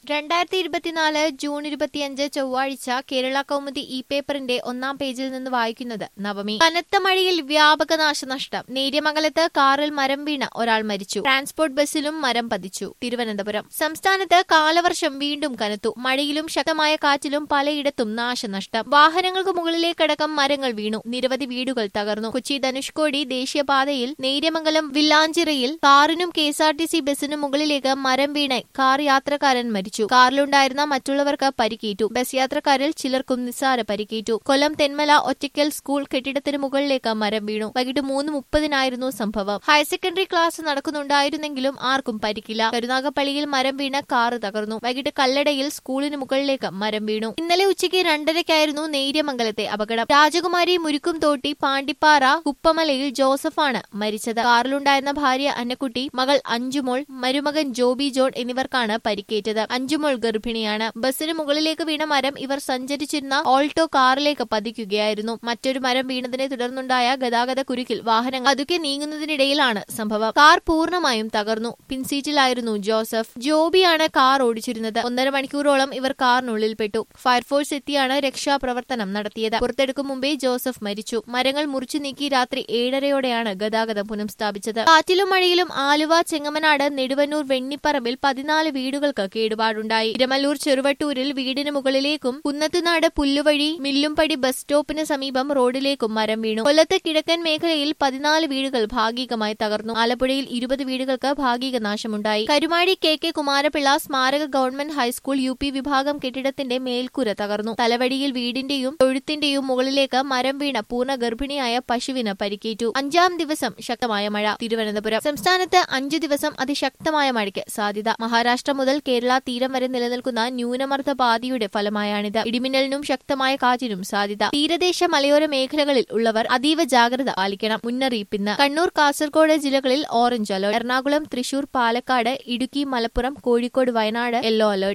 രണ്ടായിരത്തി ഇരുപത്തിനാല് ജൂൺ ഇരുപത്തിയഞ്ച് ചൊവ്വാഴ്ച കേരള കൗമുദി ഇ പേപ്പറിന്റെ ഒന്നാം പേജിൽ നിന്ന് വായിക്കുന്നത് നവമി കനത്ത മഴയിൽ വ്യാപക നാശനഷ്ടം നേര്യമംഗലത്ത് കാറിൽ മരം വീണ ഒരാൾ മരിച്ചു ട്രാൻസ്പോർട്ട് ബസ്സിലും മരം പതിച്ചു തിരുവനന്തപുരം സംസ്ഥാനത്ത് കാലവർഷം വീണ്ടും കനത്തു മഴയിലും ശക്തമായ കാറ്റിലും പലയിടത്തും നാശനഷ്ടം വാഹനങ്ങൾക്ക് മുകളിലേക്കടക്കം മരങ്ങൾ വീണു നിരവധി വീടുകൾ തകർന്നു കൊച്ചി ധനുഷ്കോടി ദേശീയപാതയിൽ നേര്യമംഗലം വില്ലാഞ്ചിറയിൽ കാറിനും K S R T C ബസിനും മുകളിലേക്ക് മരം വീണ് കാർ യാത്രക്കാരൻ മരിച്ചു കാറിലുണ്ടായിരുന്ന മറ്റുള്ളവർക്ക് പരിക്കേറ്റു ബസ് യാത്രക്കാരിൽ ചിലർക്കും നിസ്സാര പരിക്കേറ്റു കൊല്ലം തെന്മല ഒറ്റയ്ക്കൽ സ്കൂൾ കെട്ടിടത്തിന് മുകളിലേക്ക് മരം വീണു വൈകിട്ട് മൂന്ന് മുപ്പതിനായിരുന്നു സംഭവം ഹയർ സെക്കൻഡറി ക്ലാസ് നടക്കുന്നുണ്ടായിരുന്നെങ്കിലും ആർക്കും പരിക്കില്ല കരുനാഗപ്പള്ളിയിൽ മരം വീണ കാറ് തകർന്നു വൈകിട്ട് കല്ലടയിൽ സ്കൂളിന് മുകളിലേക്ക് മരം വീണു ഇന്നലെ ഉച്ചയ്ക്ക് രണ്ടരയ്ക്കായിരുന്നു നേര്യമംഗലത്തെ അപകടം രാജകുമാരി മുരുക്കും തോട്ടി പാണ്ടിപ്പാറ കുപ്പമലയിൽ ജോസഫാണ് മരിച്ചത് കാറിലുണ്ടായിരുന്ന ഭാര്യ അന്നക്കുട്ടി മകൾ അഞ്ചുമോൾ മരുമകൻ ജോബി ജോൺ എന്നിവർക്കാണ് പരിക്കേറ്റത് അഞ്ചുമോൾ ഗർഭിണിയാണ് ബസിന് മുകളിലേക്ക് വീണ മരം ഇവർ സഞ്ചരിച്ചിരുന്ന ഓൾട്ടോ കാറിലേക്ക് പതിക്കുകയായിരുന്നു മറ്റൊരു മരം വീണതിനെ തുടർന്നുണ്ടായ ഗതാഗത കുരുക്കിൽ വാഹനങ്ങൾ അതുക്കെ നീങ്ങുന്നതിനിടയിലാണ് സംഭവം കാർ പൂർണ്ണമായും തകർന്നു പിൻസീറ്റിലായിരുന്നു ജോസഫ് ജോബിയാണ് കാർ ഓടിച്ചിരുന്നത് ഒന്നര മണിക്കൂറോളം ഇവർ കാറിനുള്ളിൽപ്പെട്ടു ഫയർഫോഴ്സ് എത്തിയാണ് രക്ഷാപ്രവർത്തനം നടത്തിയത് പുറത്തെടുക്കും മുമ്പേ ജോസഫ് മരിച്ചു മരങ്ങൾ മുറിച്ചു നീക്കി രാത്രി ഏഴരയോടെയാണ് ഗതാഗതം പുനഃസ്ഥാപിച്ചത് കാറ്റിലും മഴയിലും ആലുവ ചെങ്ങമനാട് നെടുവന്നൂർ വെണ്ണിപ്പറമ്പിൽ പതിനാല് വീടുകൾക്ക് കേടുപാടുണ്ടായി ഇരമല്ലൂർ ചെറുവട്ടൂരിൽ വീടിന് മുകളിലേക്കും കുന്നത്തുനാട് പുല്ലുവഴി മില്ലുംപടി ബസ് സ്റ്റോപ്പിന് സമീപം റോഡിലേക്കും മരം വീണു കൊല്ലത്ത് കിഴക്കൻ മേഖലയിൽ പതിനാല് വീടുകൾ ഭാഗികമായി തകർന്നു ആലപ്പുഴയിൽ ഇരുപത് വീടുകൾക്ക് ഭാഗിക നാശമുണ്ടായി കരുമാടി കെ കെ കുമാരപിള്ള സ്മാരക ഗവൺമെന്റ് ഹൈസ്കൂൾ യു പി വിഭാഗം കെട്ടിടത്തിന്റെ മേൽക്കൂര തകർന്നു തലവടിയിൽ വീടിന്റെയും തൊഴുത്തിന്റെയും മുകളിലേക്ക് മരം വീണ പൂർണ്ണ ഗർഭിണിയായ പശുവിന് പരിക്കേറ്റു അഞ്ചാം ദിവസം ശക്തമായ മഴ തിരുവനന്തപുരം സംസ്ഥാനത്ത് അഞ്ചു ദിവസം അതിശക്തമായ മഴയ്ക്ക് സാധ്യത മഹാരാഷ്ട്ര മുതൽ കേരള തീരം വരെ നിലനിൽക്കുന്ന ന്യൂനമർദ്ദ പാതിയുടെ ഫലമായാണിത് ഇടിമിന്നലിനും ശക്തമായ കാറ്റിനും സാധ്യത തീരദേശ മലയോര മേഖലകളിൽ ഉള്ളവർ അതീവ ജാഗ്രത പാലിക്കണം മുന്നറിയിപ്പിന്ന് കണ്ണൂർ കാസർഗോഡ് ജില്ലകളിൽ orange alert Ernakulam Thrissur Palakkad Idukki Malappuram Kozhikode Wayanad yellow alert